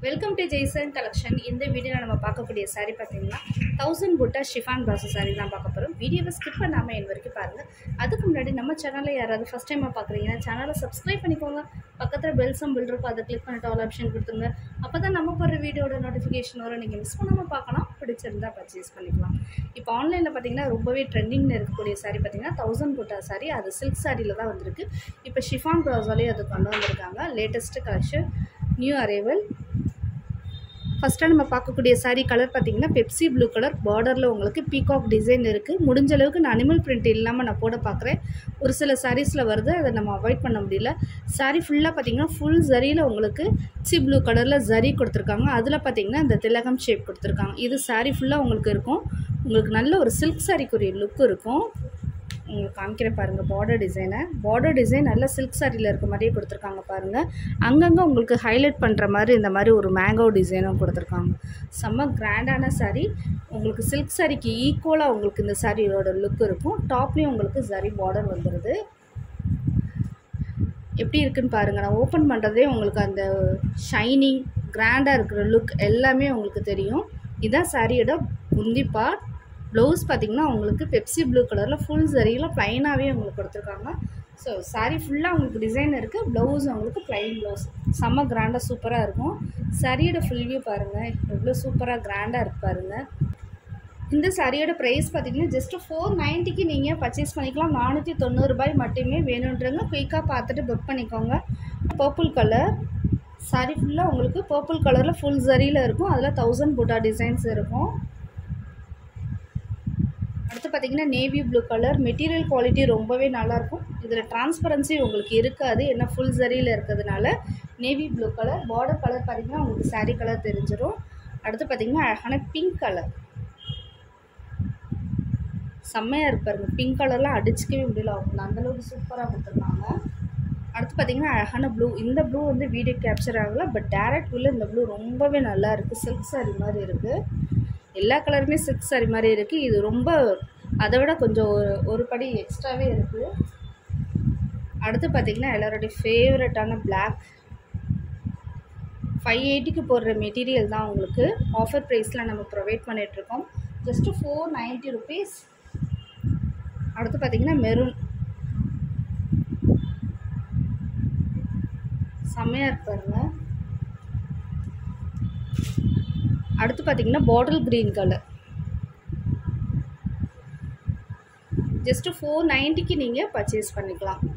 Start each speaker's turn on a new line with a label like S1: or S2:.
S1: welcome to Jaison collection இந்த வீடியோவில் நம்ம பார்க்கக்கூடிய saree பார்த்தீங்கன்னா தௌசண்ட் புட்டா ஷிஃபான் பாசு saree தான் பார்க்க போகிறோம் வீடியோவை ஸ்கிப் பண்ணாமல் என் வரைக்கும் பாருங்கள் அதுக்கு முன்னாடி நம்ம சேனலில் யாராவது ஃபஸ்ட் டைமாக பார்க்குறீங்கன்னா சேனலை சப்ஸ்கிரைப் பண்ணிக்கோங்க பக்கத்தில் பெல் சம்பிள் இருக்கும் அதை கிளிக் பண்ணிட்டு ஆல் ஆப்ஷன் கொடுத்துருங்க அப்போ தான் நம்ம போடுற வீடியோட நோட்டிஃபிகேஷன் வரும் நீங்கள் மிஸ் பண்ணாமல் பார்க்கலாம் பிடிச்சிருந்தா பர்ச்சேஸ் பண்ணிக்கலாம் இப்போ ஆன்லைனில் பார்த்தீங்கன்னா ரொம்பவே ட்ரெண்டிங்கில் இருக்கக்கூடிய saree பார்த்தீங்கன்னா தௌசண்ட் புட்டா saree அது சில்க் சாரியில் தான் வந்திருக்கு இப்போ ஷிஃபான் ப்ராஸாலே அது கொண்டு வந்திருக்காங்க லேட்டஸ்ட்டு கலெக்ஷன் நியூ அரைவல் ஃபஸ்ட்டாக நம்ம பார்க்கக்கூடிய saree கலர் பார்த்தீங்கன்னா பெப்சி ப்ளூ கலர் பார்டரில் உங்களுக்கு பீகாக் டிசைன் இருக்குது முடிஞ்ச அளவுக்கு நான் அனிமல் பிரிண்ட் இல்லாமல் நான் போட பார்க்குறேன் ஒரு சில சாரீஸில் வருது அதை நம்ம அவாய்ட் பண்ண முடியல saree ஃபுல்லாக பார்த்தீங்கன்னா ஃபுல் ஜரியில் உங்களுக்கு சி ப்ளூ கலரில் ஜரி கொடுத்துருக்காங்க அதில் பார்த்தீங்கன்னா இந்த திலகம் ஷேப் கொடுத்துருக்காங்க இது saree ஃபுல்லாக உங்களுக்கு இருக்கும் உங்களுக்கு நல்ல ஒரு சில்க் சாரிக்குரிய லுக் இருக்கும் உங்களுக்கு காமிக்கிறேன் பாருங்கள் பார்டர் டிசைனை பார்டர் டிசைன் நல்ல சில்க் சாரியில் இருக்க மாதிரியே கொடுத்துருக்காங்க பாருங்கள் அங்கங்கே உங்களுக்கு ஹைலைட் பண்ணுற மாதிரி இந்த மாதிரி ஒரு மேங்கோ டிசைனும் கொடுத்துருக்காங்க செம்ம கிராண்டான saree உங்களுக்கு சில்க் சாரிக்கு ஈக்குவலாக உங்களுக்கு இந்த சாரியோட லுக் இருக்கும் டாப்லேயும் உங்களுக்கு சரி பார்டர் வந்துடுது எப்படி இருக்குன்னு பாருங்கள் நான் ஓப்பன் பண்ணுறதே உங்களுக்கு அந்த ஷைனிங் கிராண்டாக இருக்கிற லுக் எல்லாமே உங்களுக்கு தெரியும் இதான் சாரியோட முந்தி பார்ட் ப்ளவுஸ் பார்த்தீங்கன்னா உங்களுக்கு பெப்சி ப்ளூ கலரில் ஃபுல் சரியில் ப்ளைனாகவே உங்களுக்கு கொடுத்துருக்காங்க ஸோ saree ஃபுல்லாக உங்களுக்கு டிசைன் இருக்குது ப்ளவுஸ் உங்களுக்கு ப்ளைன் ப்ளவுஸ் செம்ம கிராண்டாக சூப்பராக இருக்கும் சாரியோட ஃபுல் வியூ பாருங்கள் எவ்வளோ சூப்பராக கிராண்டாக இருக்கு பாருங்கள் இந்த சாரியோட ப்ரைஸ் பார்த்தீங்கன்னா ஜஸ்ட் ஃபோர் நைன்ட்டிக்கு நீங்கள் பர்ச்சேஸ் பண்ணிக்கலாம் நானூற்றி தொண்ணூறுபாய் மட்டுமே வேணுன்றவங்க குயிக்காக பார்த்துட்டு புக் பண்ணிக்கோங்க பர்பிள் கலர் சாரி ஃபுல்லாக உங்களுக்கு பர்பிள் கலரில் ஃபுல் சரியில் இருக்கும் அதில் தௌசண்ட் புட்டா டிசைன்ஸ் இருக்கும் அடுத்து பார்த்தீங்கன்னா navy blue colour material quality ரொம்பவே நல்லாயிருக்கும் இதில் டிரான்ஸ்பரன்சி உங்களுக்கு இருக்காது ஏன்னா ஃபுல் சரியில் இருக்கிறதுனால navy blue colour border colour பார்த்தீங்கன்னா உங்களுக்கு saree கலர் தெரிஞ்சிடும் அடுத்து பார்த்தீங்கன்னா அழகான பிங்க் கலர் செம்மையாக இருக்கு பாருங்க பிங்க் கலர்லாம் அடிச்சிக்கவே முடியல அவங்க அந்தளவுக்கு சூப்பராக கொடுத்துருக்காங்க அடுத்து பார்த்தீங்கன்னா அழகான ப்ளூ இந்த ப்ளூ வந்து வீடியோ கேப்சர் ஆகல பட் டேரக்ட் உள்ள இந்த ப்ளூ ரொம்பவே நல்லா இருக்குது சில்க் saree மாதிரி இருக்குது எல்லா கலருமே சில்க் saree மாதிரி இருக்குது இது ரொம்ப அதை விட கொஞ்சம் ஒரு ஒரு படி எக்ஸ்ட்ராவே இருக்குது அடுத்து பார்த்தீங்கன்னா எல்லாரோடைய ஃபேவரட்டான Black ஃபைவ் எயிட்டிக்கு போடுற மெட்டீரியல் தான் உங்களுக்கு ஆஃபர் ப்ரைஸில் நம்ம ப்ரொவைட் பண்ணிகிட்ருக்கோம் ஜஸ்ட்டு ஃபோர் நைன்ட்டி ருபீஸ் அடுத்து பார்த்தீங்கன்னா மெரூன் செம்மையாக இருக்கு பாருங்க அடுத்து பார்த்தீங்கன்னா bottle green colour just four நைன்ட்டிக்கு நீங்கள் பர்ச்சேஸ் பண்ணிக்கலாம்